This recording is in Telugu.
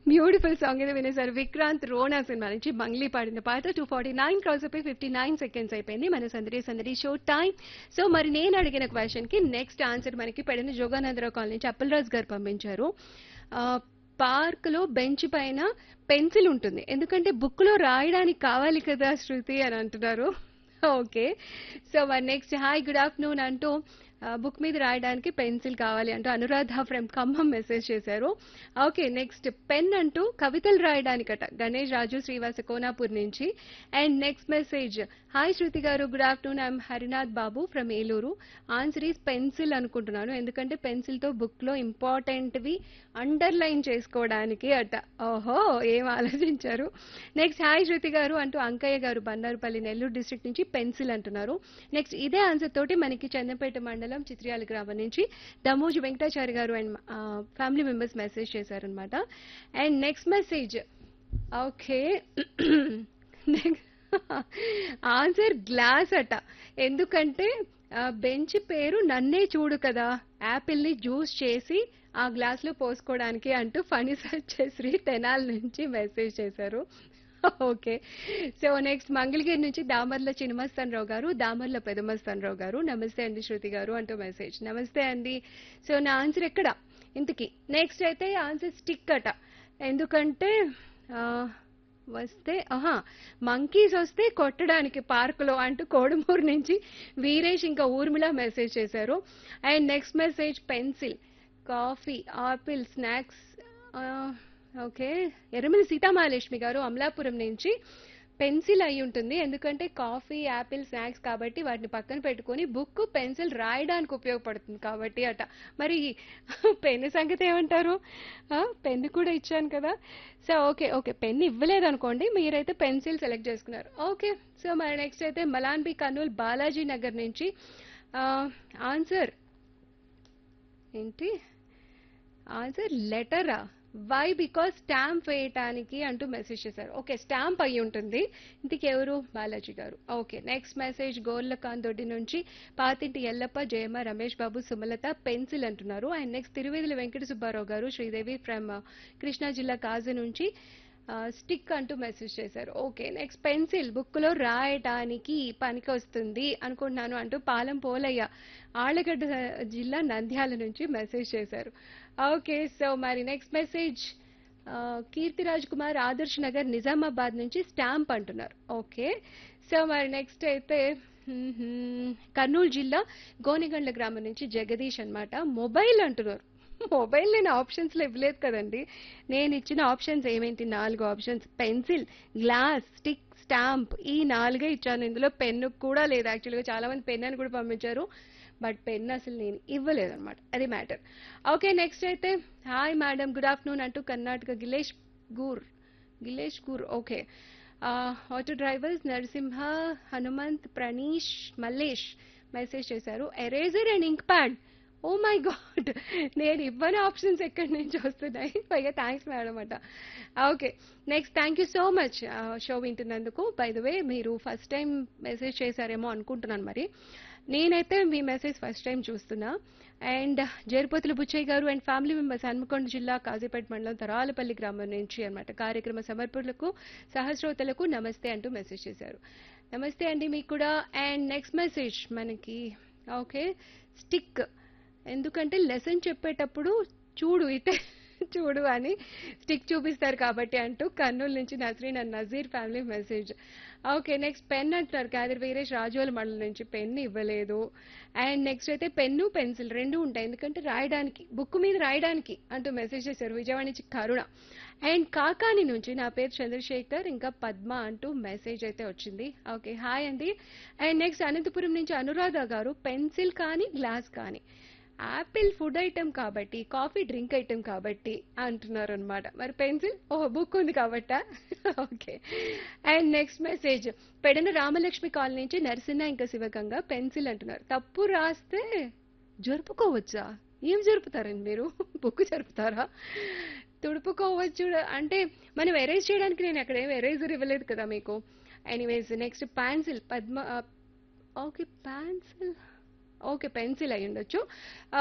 బ్యూటిఫుల్ సాంగ్ ఇది వినేసారు విక్రాంత్ రోనా సినిమా నుంచి మంగ్లీ పాడిన పాట టూ ఫార్టీ నైన్ క్రాస్ అయిపోయి ఫిఫ్టీ నైన్ సెకండ్స్ అయిపోయింది మన సందడి సందడి షో టైం సో మరి నేను అడిగిన క్వశ్చన్ కి నెక్స్ట్ ఆన్సర్ మనకి పెడిన జోగానందరావు కాలనీ నుంచి అప్పలరాజు గారు పంపించారు పార్క్ లో బెంచ్ పైన పెన్సిల్ ఉంటుంది ఎందుకంటే బుక్ లో రాయడానికి కావాలి కదా శృతి అని అంటున్నారు ఓకే సో మరి నెక్స్ట్ హాయ్ గుడ్ ఆఫ్టర్నూన్ అంటూ బుక్ మీద రాయడానికి పెన్సిల్ కావాలి అంటూ అనురాధ ఫ్రమ్ ఖమ్మం మెసేజ్ చేశారు ఓకే నెక్స్ట్ పెన్ అంటూ కవితలు రాయడానికట గణేష్ రాజు శ్రీవాస కోనాపూర్ నుంచి and next message hi Shruti garu good afternoon I'm Harinath Babu from Eluru answer is pencil అనుకుంటున్నాను ఎందుకంటే పెన్సిల్ తో బుక్ లో ఇంపార్టెంట్వి అండర్లైన్ చేసుకోవడానికి అట ఓహో ఏం ఆలోచించారు నెక్స్ట్ హాయ్ శృతి గారు అంటూ అంకయ్య గారు బండారుపల్లి నెల్లూరు డిస్ట్రిక్ట్ నుంచి పెన్సిల్ అంటున్నారు నెక్స్ట్ ఇదే ఆన్సర్ తోటి మనకి చందంపేట మండలం చిత్రియాల గ్రామం నుంచి Damoju Venkatachari garu and family members message చేశారనమాట and next message okay answer glass అట ఎందుకంటే బెంచ్ పేరు నన్నే చూడు కదా యాపిల్ ని జ్యూస్ చేసి ఆ గ్లాస్ లో పోసుకోవడానికి అంటూ ఫణి సచ్చేశ్రీ తెనాల్ నుంచి మెసేజ్ చేశారు ఓకే సో నెక్స్ట్ మంగళగిరి నుంచి దామర్ల చినమస్తాన్ రావు గారు దామర్ల పెదమస్తాన్ రావు గారు నమస్తే అండి శృతి గారు అంటూ మెసేజ్ నమస్తే అండి సో నా ఆన్సర్ ఎక్కడ ఇంతకి నెక్స్ట్ అయితే ఆన్సర్ స్టిక్ అట ఎందుకంటే ఆ, వస్తే ఆహా మంకీస్ వస్తే కొట్టడానికి పార్కులో అంటూ కోడుమూరు నుంచి వీరేష్ ఇంకా ఊర్మిళ మెసేజ్ చేశారు and next message pencil coffee apple snacks okay Erramalli Seethamahalakshmi garu Amalapuram నుంచి పెన్సిల్ అయి ఉంటుంది ఎందుకంటే కాఫీ యాపిల్ స్నాక్స్ కాబట్టి వాటిని పక్కన పెట్టుకొని బుక్ పెన్సిల్ రాయడానికి ఉపయోగపడుతుంది కాబట్టి అట మరి పెన్ను సంగతి ఏమంటారు పెన్ను కూడా ఇచ్చాను కదా సో ఓకే ఓకే పెన్ ఇవ్వలేదు అనుకోండి మీరైతే పెన్సిల్ సెలెక్ట్ చేసుకున్నారు ఓకే సో మరి నెక్స్ట్ అయితే మలాన్ బి కర్నూల్ బాలాజీ నగర్ నుంచి ఆన్సర్ ఏంటి ఆన్సర్ లెటరా వై బికాస్ స్టాంప్ వేయటానికి అంటూ మెసేజ్ చేశారు ఓకే స్టాంప్ అయి ఉంటుంది ఇంటికి ఎవరు బాలాజీ గారు okay next message Gorlakandoddi నుంచి పాతింటి ఎల్లప్ప జయమ్మ రమేష్ బాబు సుమలత పెన్సిల్ అంటున్నారు and next Tiruvedula Venkata Subbarao garu Sridevi from Krishna జిల్లా కాజు నుంచి స్టిక్ అంటూ మెసేజ్ చేశారు ఓకే నెక్స్ట్ పెన్సిల్ బుక్ లో రాయటానికి పనికి వస్తుంది అనుకుంటున్నాను అంటూ పాలెం పోలయ్య ఆళ్లగడ్డ జిల్లా నంద్యాల నుంచి మెసేజ్ చేశారు ఓకే సో మరి నెక్స్ట్ మెసేజ్ కీర్తిరాజ్ కుమార్ ఆదర్శ్ నగర్ నిజామాబాద్ నుంచి స్టాంప్ అంటున్నారు ఓకే సో మరి నెక్స్ట్ అయితే మ్మ్హ్మ్, కర్నూలు జిల్లా గోనిగండ్ల గ్రామం నుంచి జగదీష్ అన్నమాట మొబైల్ అంటున్నారు మొబైల్ నేను ఆప్షన్స్ లో ఇవ్వలేదు కదండి నేను ఇచ్చిన ఆప్షన్స్ ఏమేంటి నాలుగు options pencil glass stick stamp ఈ నాలుగే ఇచ్చాను ఇందులో పెన్ను కూడా లేదు యాక్చువల్గా చాలా మంది పెన్ అని కూడా పంపించారు బట్ పెన్ అసలు నేను ఇవ్వలేదు అనమాట అది మ్యాటర్ ఓకే నెక్స్ట్ అయితే హాయ్ మేడం గుడ్ ఆఫ్టర్నూన్ అంటూ Karnataka Gilesh Gur Gilesh Gur okay auto drivers Narasimha Hanumanth Pranish Mallesh message చేశారు eraser and ink pad oh my god నేను ఇవ్వని ఆప్షన్స్ ఎక్కడి నుంచి వస్తున్నాయి పైగా థ్యాంక్స్ మేడం అట okay next thank you so much show వింటున్నందుకు బై ద వే మీరు ఫస్ట్ టైం మెసేజ్ చేశారేమో అనుకుంటున్నాను మరి నేనైతే మీ మెసేజ్ ఫస్ట్ టైం చూస్తున్నా and Jerupothula Buchaiah garu and family members Hanamkonda జిల్లా కాజీపేట మండలం తరాలపల్లి గ్రామం నుంచి అన్నమాట కార్యక్రమ సమర్పణలకు సహస్రోతలకు నమస్తే అంటూ మెసేజ్ చేశారు నమస్తే అండి మీకు కూడా అండ్ నెక్స్ట్ మెసేజ్ మనకి ఓకే స్టిక్ ఎందుకంటే లెసన్ చెప్పేటప్పుడు చూడు ఇటే చూడు అని స్టిక్ చూపిస్తారు కాబట్టి అంటూ కర్నూలు నుంచి Nazreen and Nazeer family message okay next pen అంటున్నారు కాదర్ వీరేష్ రాజోల మండలం నుంచి పెన్ ఇవ్వలేదు అండ్ నెక్స్ట్ అయితే పెన్ను పెన్సిల్ రెండు ఉంటాయి ఎందుకంటే రాయడానికి బుక్ మీద రాయడానికి అంటూ మెసేజ్ చేశారు విజయవాడ నుంచి కరుణ అండ్ కాకాని నుంచి నా పేరు చంద్రశేఖర్ ఇంకా పద్మ అంటూ మెసేజ్ అయితే వచ్చింది ఓకే హాయ్ అండి అండ్ నెక్స్ట్ అనంతపురం నుంచి అనురాధ గారు పెన్సిల్ కానీ గ్లాస్ కానీ యాపిల్ ఫుడ్ ఐటెం కాబట్టి కాఫీ డ్రింక్ ఐటెం కాబట్టి అంటున్నారు అనమాట మరి పెన్సిల్ ఓ బుక్ ఉంది కాబట్టా okay and next message Pedana Ramalakshmi colony నుంచి నరసింహ ఇంకా శివగంగ పెన్సిల్ అంటున్నారు తప్పు రాస్తే జరుపుకోవచ్చా ఏం జరుపుతారండి మీరు బుక్ జరుపుతారా తుడుపుకోవచ్చు అంటే మనం ఎరేజ్ చేయడానికి నేను అక్కడ ఏం ఎరేజర్ ఇవ్వలేదు కదా మీకు anyways next pencil Padma okay pencil okay pencil అయి ఉండొచ్చు